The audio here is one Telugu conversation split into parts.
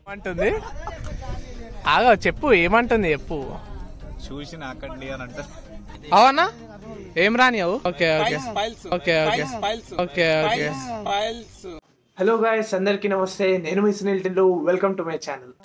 ఏమంటుంది ఆగా చెప్పు ఏమంటుంది చెప్పు చూసి నాకండి అని అంటారు అవునా ఏం రానియవు okay okay okay okay okay okay hello guys అందరికీ నమస్తే నేను మీ Sunil Tillu welcome to my channel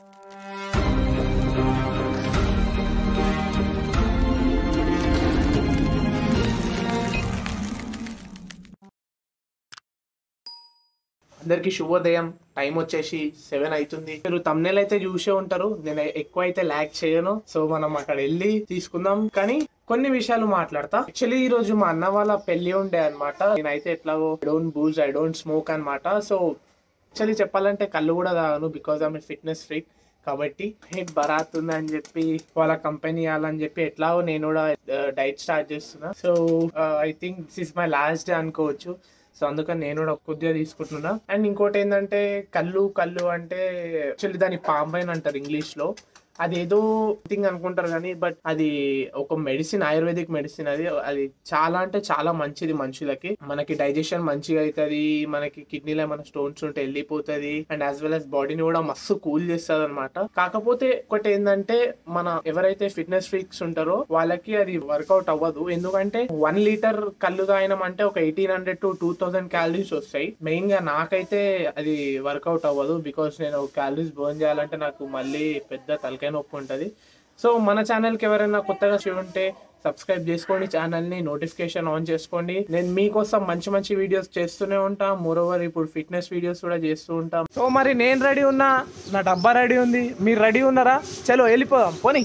అందరికి శుభోదయం టైం వచ్చేసి సెవెన్ అవుతుంది మీరు తమ్నేల్ అయితే చూసే ఉంటారు నేను ఎక్కువ అయితే ల్యాక్ చేయను సో మనం అక్కడ వెళ్ళి తీసుకుందాం కానీ కొన్ని విషయాలు మాట్లాడతా యాక్చువల్లీ ఈ రోజు మా అన్న వాళ్ళ పెళ్లి ఉండే అనమాట నేనైతే ఎట్లాగో I don't booze I don't smoke అనమాట సో యాక్చువల్లీ చెప్పాలంటే కళ్ళు కూడా తాగను బికాజ్ ఆమె ఫిట్నెస్ ఫ్రీక్ కాబట్టి హెడ్ బరాత్ ఉంది అని చెప్పి వాళ్ళ కంపెనీ ఇవ్వాలని చెప్పి ఎట్లాగో నేను కూడా డైట్ స్టార్ట్ చేస్తున్నా so I think this is my last day అనుకోవచ్చు సో అందుకని నేను కూడా కొద్దిగా తీసుకుంటున్నా అండ్ ఇంకోటి ఏంటంటే కళ్ళు కళ్ళు అంటే యాక్చువల్లీ దాని పాంబైన్ అంటారు ఇంగ్లీష్ లో అది ఏదో థింగ్ అనుకుంటారు కానీ బట్ అది ఒక మెడిసిన్ ఆయుర్వేదిక్ మెడిసిన్ అది అది చాలా అంటే చాలా మంచిది మనుషులకి మనకి డైజెషన్ మంచిగా అవుతుంది మనకి కిడ్నీలో ఏమైనా స్టోన్స్ ఉంటే వెళ్ళిపోతుంది అండ్ యాజ్ వెల్ as బాడీని కూడా మస్తు కూల్ చేస్తుంది అనమాట కాకపోతే ఒకటి ఏంటంటే మన ఎవరైతే ఫిట్నెస్ ఫ్రీక్స్ ఉంటారో వాళ్ళకి అది వర్కౌట్ అవ్వదు ఎందుకంటే వన్ లీటర్ కళ్ళు తాగినాం అంటే ఒక eighteen hundred to two thousand calories వస్తాయి మెయిన్ గా నాకైతే అది వర్కౌట్ అవ్వదు బికాస్ నేను క్యాలరీస్ బర్న్ చేయాలంటే నాకు మళ్ళీ పెద్ద తలకాయ నొప్పి ఉంటుంది సో మన ఛానల్కి ఎవరైనా కొత్తగా చూడంటే సబ్స్క్రైబ్ చేసుకోండి ఛానల్ని నోటిఫికేషన్ ఆన్ చేసుకోండి నేను మీకోసం మంచి మంచి వీడియోస్ చేస్తూనే ఉంటా మోరోవర్ ఇప్పుడు ఫిట్నెస్ వీడియోస్ కూడా చేస్తూ ఉంటాం సో మరి నేను రెడీ ఉన్నా నా డబ్బా రెడీ ఉంది మీరు రెడీ ఉన్నారా చలో వెళ్ళిపోదాం పోనీ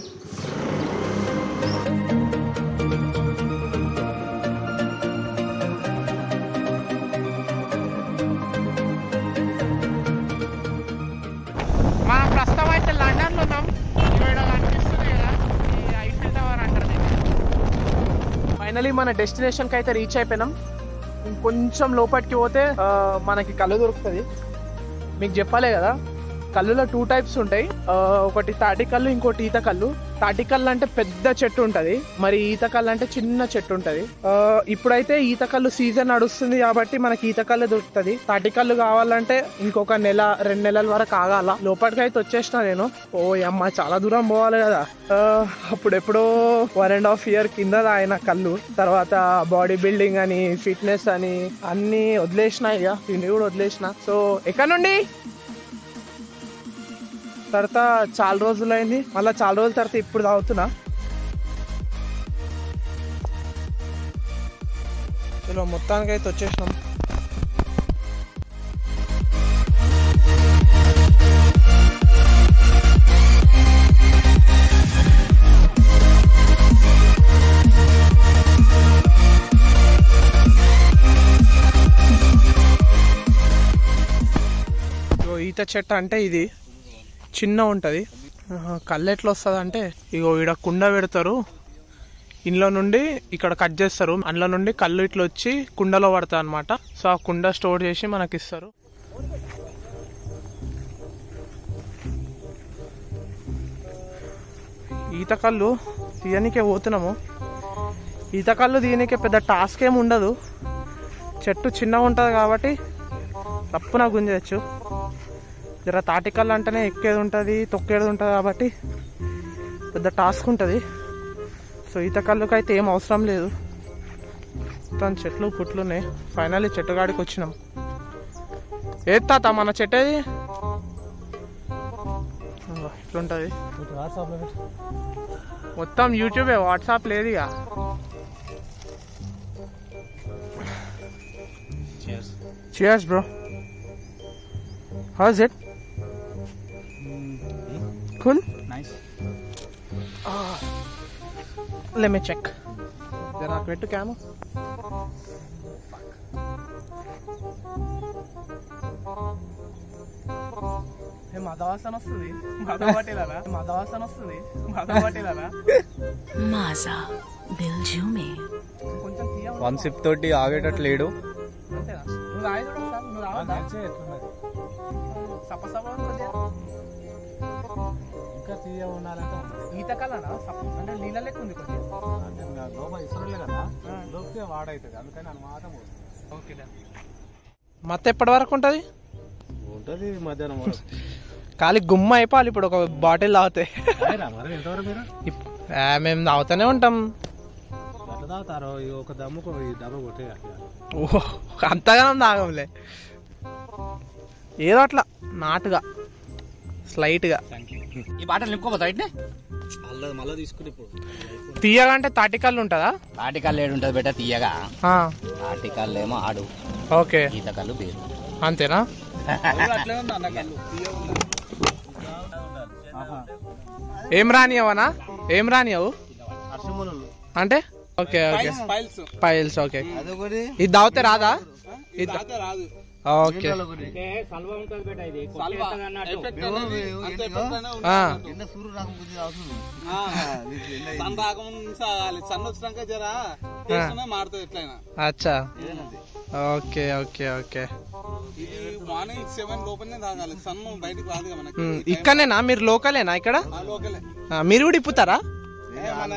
మనం ప్రస్తుతం అయితే లండన్లో ఉన్నాం ఇక్కడ కనిపిస్తుంది కదా ఈ ఐఫిల్ టవర్ అంటారు ఫైనలీ మన డెస్టినేషన్కి అయితే రీచ్ అయిపోయినాం ఇంకొంచెం లోపలికి పోతే ఆ, మనకి కళ్ళు దొరుకుతుంది మీకు చెప్పాలే కదా కళ్ళులో టూ టైప్స్ ఉంటాయి ఆ, ఒకటి తాటి కళ్ళు ఇంకోటి ఈత కళ్ళు తాటి కళ్ళు అంటే పెద్ద చెట్టు ఉంటది మరి ఈత కళ్ళు అంటే చిన్న చెట్టు ఉంటది ఆ, ఇప్పుడైతే ఈత కళ్ళు సీజన్ నడుస్తుంది కాబట్టి మనకి ఈత కళ్ళు దొరుకుతుంది తాటి కళ్ళు కావాలంటే ఇంకొక నెల రెండు నెలల వరకు ఆగాల లోపలికి అయితే వచ్చేసిన నేను ఓ అమ్మ చాలా దూరం పోవాలి కదా ఆ, అప్పుడు ఎప్పుడో వన్ అండ్ హాఫ్ ఇయర్ కింద ఆయన కళ్ళు తర్వాత బాడీ బిల్డింగ్ అని ఫిట్నెస్ అని అన్ని వదిలేసిన ఇక తిండి కూడా వదిలేసిన సో ఎక్కడ నుండి తర్వాత చాలా రోజులైంది మళ్ళీ చాలా రోజుల తర్వాత ఇప్పుడు తాగుతున్నా చలో మొత్తానికి అయితే వచ్చేసినాం ఇగో ఈత చెట్టు అంటే ఇది చిన్న ఉంటుంది కళ్ళు ఎట్లా వస్తుంది అంటే ఇగో ఈడ కుండ పెడతారు ఇంట్లో నుండి ఇక్కడ కట్ చేస్తారు అందులో నుండి కళ్ళు ఇట్లా వచ్చి కుండలో పడతాయి అనమాట సో ఆ కుండ స్టోర్ చేసి మనకి ఇస్తారు ఈత కళ్ళు తీయనికే పోతున్నాము ఈత కళ్ళు తీయనికే పెద్ద టాస్క్ ఏమి ఉండదు చెట్టు చిన్నగా ఉంటుంది కాబట్టి తప్పున గుంజవచ్చు జర తాటికల్లు అంటేనే ఎక్కేది ఉంటుంది తొక్కేది ఉంటుంది కాబట్టి పెద్ద టాస్క్ ఉంటుంది సో ఈత కళ్ళుకి అయితే ఏం అవసరం లేదు మొత్తం చెట్లు పుట్లు ఉన్నాయి ఫైనల్లీ చెట్టుగాడికి వచ్చినాం ఏది తాత మన చెట్టు ఏది ఇదిగో ఇట్లుంటది మొత్తం యూట్యూబే వాట్సాప్ లేదు ఇక Cheers, bro. How's it? Cool? Nice Let me check. జరా పెట్టు క్యాము మదవాసన వస్తుంది మదవాటిలరా మదవాసన వస్తుంది మదవాటిలరా Maza Dil Jume. కొంచెం తీయ వన్ సిప్ తోటి ఆగేటట్టు లేడు అంతేనా నువ్వు రాయి చూడు ఒకసారి, నువ్వు రావద్దా సప సప కొద్దిగా ఇంకా తీయ ఉండాలంటే ఈత కలనా సప అంటే నీళ్ళ లెక్క ఉంది కొద్దిగా అంటే ఇంకా లోపల ఇసురులే కదా దొరికితే వాడవుతుంది అందుకని అనుమాతం ఓకే మత్త ఎప్పటి వరకు ఉంటుంది ఉంటుంది మధ్యాహ్నం వరకు ఖాళీ గుమ్మ అయిపోవాలి ఇప్పుడు ఒక బాటిల్ తాగితే అయిరా మరి ఎంతవరకు మీరు ఇప్- ఆ, మేము తాగుతూనే ఉంటాం ఎట్లా తాగుతారు ఈ ఒక దమ్ముకు ఈ దమ్ము కొట్టే ఓ అంతగా తాగంలే ఏదో అట్లా నాటుగా స్లైట్గా ఈ బాటలు నింపుకోపోతా ఇట్నే మళ్ళీ మళ్ళీ తీసుకుని ఇప్పుడు తీయగా అంటే తాటికల్లు ఉంటుందా తాటికాళ్ళు ఏడు ఉంటుంది బెట్ట తీయగా ఆ, తాటికాళ్ళు ఏమో ఆడు ఓకే ఈతకాళ్ళు పేరు అంతేనా అట్లే ఉంది అన్న కళ్ళు ఏం రానియవనా ఏం రానియవు అంటే ఓకే ఓకే పైల్స్ ఓకే అదొకటి ఇది దావుతే రాదా ఇది రాదు ఓకే ఆ, సన్ రాకముందు సాగాలి సన్ వచ్చినాక జరా టేస్ట్ మారుతుంది ఎట్లయినా అచ్చా ఓకే ఓకే ఓకే ఇది మార్నింగ్ సెవెన్ లోపలనే తాగాలి సన్ బయటకు రాదు కదా మనకి ఉమ్, ఇక్కడనేనా మీరు లోకలేనా ఇక్కడ ఆ లోకలే ఆ, మీరు కూడా ఇప్పుతారా ఏ మన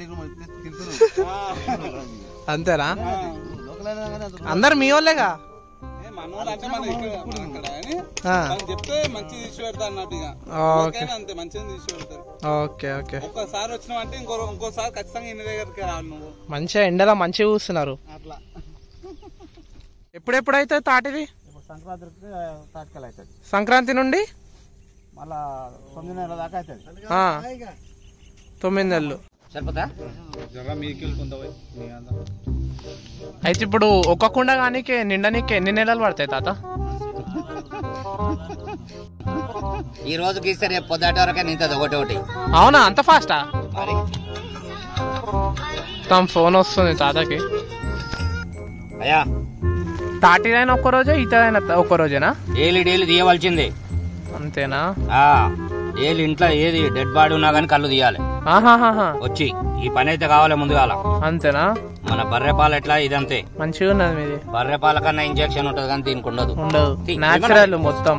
అంతేనా అందరు మీ వాళ్ళేగా ఏ మనోళ్ళు అంటే మన ఇక్కడ మన ఇక్కడ అని ఆ, వాళ్ళు చెప్తే మంచి తీసి పెడతారు అన్నట్టు ఇక ఓకే ఓకేనా అంతే మంచిగా తీసి పెడతారు ఓకే ఓకే ఒక్కసారి వచ్చినావు అంటే ఇంకో ఇంకోసారి ఖచ్చితంగా ఇంటి దగ్గరికి రావాలి నువ్వు మంచిగా ఎండలో మంచిగా కూస్తున్నారు అట్లా ఎప్పుడెప్పుడైతే తాటిది ఇప్పుడు సంక్రాంతికి తాటికల్ అవుతుంది సంక్రాంతి నుండి మళ్ళా తొమ్మిది నెలల దాకా అవుతుంది ఆ, తొమ్మిది నెలలు సరిపోతా జర మీకు వెళ్ళుకుందా మీ అందరం అయితే ఇప్పుడు ఒక్క కుండ కానీకే నిండనీకే ఎన్ని నెలలు పడతాయి తాత ఈ రోజు గీస్తే రేపు పొద్దుట వరకే నింతది ఒకటి ఒకటి అవునా అంత ఫాస్టా మరి తమ ఫోన్ వస్తుంది తాతకి అయ్యా తాటిదైనా ఒక్క రోజే ఈతదైనా ఒక్క రోజేనా డైలీ డైలీ తీయవలసింది అంతేనా ఆ డైలీ ఇంట్లో ఏది డెడ్ బాడీ ఉన్నా కానీ కళ్ళు తీయాలి ఆహాహాహా వచ్చి ఈ పని అయితే కావాలి ముందుగాల అంతేనా మన బర్రె పాలు ఎట్లా ఇదంతే మంచిగా ఉన్నది మీది బర్రె పాల కన్నా ఇంజెక్షన్ ఉంటది కానీ దీనికి ఉండదు ఉండదు తీ- న్యాచురల్ మొత్తం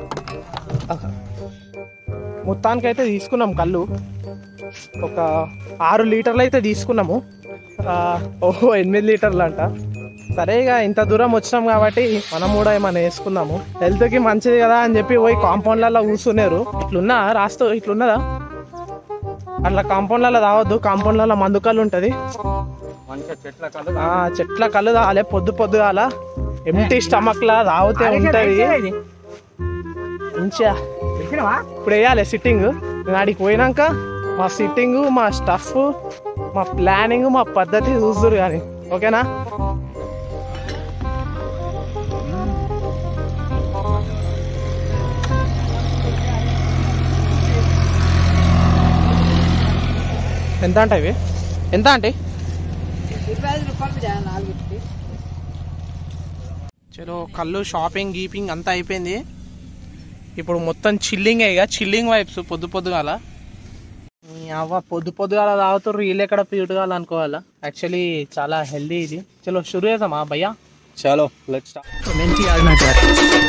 మొత్తానికి అయితే తీసుకున్నాం కళ్ళు ఒక ఆరు లీటర్లు అయితే తీసుకున్నాము ఆ, ఓహో ఎనిమిది లీటర్లు అంట సరే ఇక ఇంత దూరం వచ్చినాం కాబట్టి మనం కూడా ఏమైనా వేసుకుందాము హెల్త్ కి మంచిది కదా అని చెప్పి పోయి కాంపౌండ్లలో కూర్చున్నారు ఇట్లున్నా రాస్తూ ఇట్లున్నదా అట్లా కాంపౌండ్లలో తాగొద్దు కాంపౌండ్లలో మందుకల్లు ఉంటది ఆ, చెట్ల కళ్ళు తాగాలి పొద్దు పొద్దుగాల ఎంటీ స్టమక్ లా తాగితే ఉంటది మంచిగా ఇప్పుడు వేయాలి సిట్టింగ్ నేను ఆడికి పోయినాక మా సిట్టింగ్ మా స్టఫ్ మా ప్లానింగ్ మా పద్ధతి చూస్తురు కానీ ఓకేనా ఎంత అంటే ఇవి ఎంత అంటే చలో కళ్ళు షాపింగ్ గీపింగ్ అంతా అయిపోయింది ఇప్పుడు మొత్తం చిల్లింగ్ ఇక చిల్లింగ్ వైబ్స్ పొద్దు పొద్దుగాల ఈ అవ్వ పొద్దు పొద్దుగాల తాగుతారు వీళ్ళు ఎక్కడ ప్యూట్గాల అనుకోవాలా యాక్చువల్లీ చాలా హెల్దీ ఇది చలో షురు చేద్దామా భయ్యా చలో లెట్ స్టార్ట్ మంచి ఆడినట్టు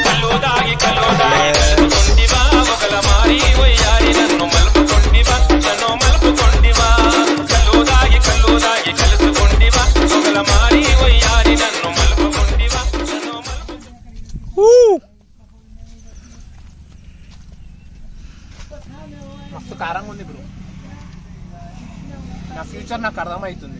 మస్తు కారంగా ఉంది బ్రో నా ఫ్యూచర్ నాకు అర్థమవుతుంది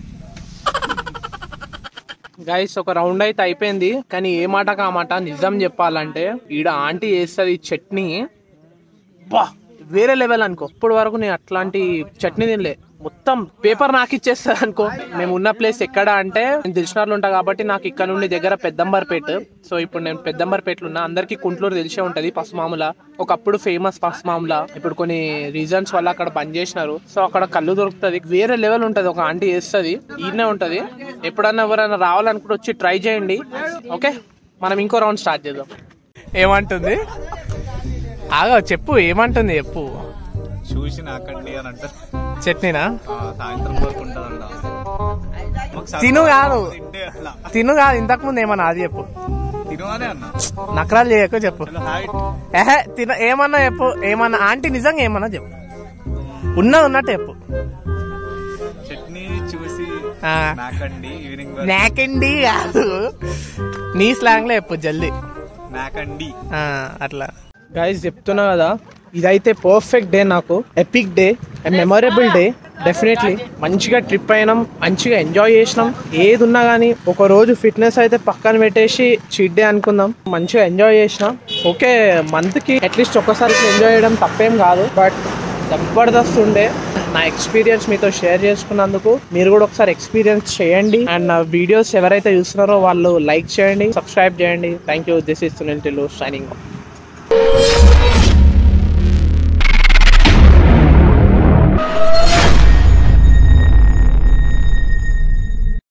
గైస్ ఒక రౌండ్ అయితే అయిపోయింది కానీ ఏ మాట కా మాట నిజం చెప్పాలంటే ఈడ ఆంటీ చేస్తుంది చట్నీ బా వేరే లెవెల్ అనుకో ఇప్పటి వరకు నేను అట్లాంటి చట్నీ తినలే మొత్తం పేపర్ నాకు ఇచ్చేస్తుంది అనుకో మేము ఉన్న ప్లేస్ ఎక్కడ అంటే నేను దిల్షనార్లో ఉంటా కాబట్టి నాకు ఇక్కడ నుండి దగ్గర పెద్దంబర్పేట సో ఇప్పుడు నేను పెద్దంబర్పేటలో ఉన్నా అందరికీ కుంట్లూరు తెలిసే ఉంటది పసుమాముల ఒకప్పుడు ఫేమస్ పసుమాముల ఇప్పుడు కొన్ని రీజన్స్ వల్ల అక్కడ బంద్ చేసినారు సో అక్కడ కళ్ళు దొరుకుతుంది వేరే లెవెల్ ఉంటది ఒక ఆంటీ చేస్తుంది ఈయనే ఉంటది ఎప్పుడన్నా ఎవరైనా రావాలనుకుంటే వచ్చి ట్రై చేయండి ఓకే మనం ఇంకో రౌండ్ స్టార్ట్ చేద్దాం ఏమంటుంది ఆగా చెప్పు ఏమంటుంది చెప్పు చూసి నాకండి అని అంటారు చట్నీనా ఆ, సాయంత్రం వరకు ఉంటుందంట మాకు సరదా తిను కాదు తింటే అట్లా తిను కాదు ఇంతకు ముందు ఏమన్నా అది చెప్పు తిను అనే అన్న నకరాలు చేయకు చెప్పు హలో హాయ్ ఏహే తిన ఏమన్నా చెప్పు ఏమన్నా ఆంటీ నిజంగా ఏమన్నా చెప్పు ఉన్నది ఉన్నట్టు చెప్పు చట్నీ చూసి ఆ, నాకండి ఈవినింగ్ వరకు నాకండి కాదు నీ స్లాంగ్ లో చెప్పు జల్దీ నాకండి ఆ, అట్లా గైస్ చెప్తున్నా కదా ఇదైతే పర్ఫెక్ట్ డే నాకు epic day memorable day definitely మంచిగా ట్రిప్ అయినాం మంచిగా ఎంజాయ్ చేసినాం ఏది ఉన్నా కానీ ఒక రోజు ఫిట్నెస్ అయితే పక్కన పెట్టేసి చీట్ డే అనుకుందాం మంచిగా ఎంజాయ్ చేసినాం ఓకే మంత్ కి అట్లీస్ట్ ఒక్కసారి ఎంజాయ్ చేయడం తప్పేం కాదు బట్ జబర్దస్త్ ఉండే నా ఎక్స్పీరియన్స్ మీతో షేర్ చేసుకున్నందుకు మీరు కూడా ఒకసారి ఎక్స్పీరియన్స్ చేయండి అండ్ నా వీడియోస్ ఎవరైతే చూస్తున్నారో వాళ్ళు లైక్ చేయండి సబ్స్క్రైబ్ చేయండి thank you this is Sunil Tillu shining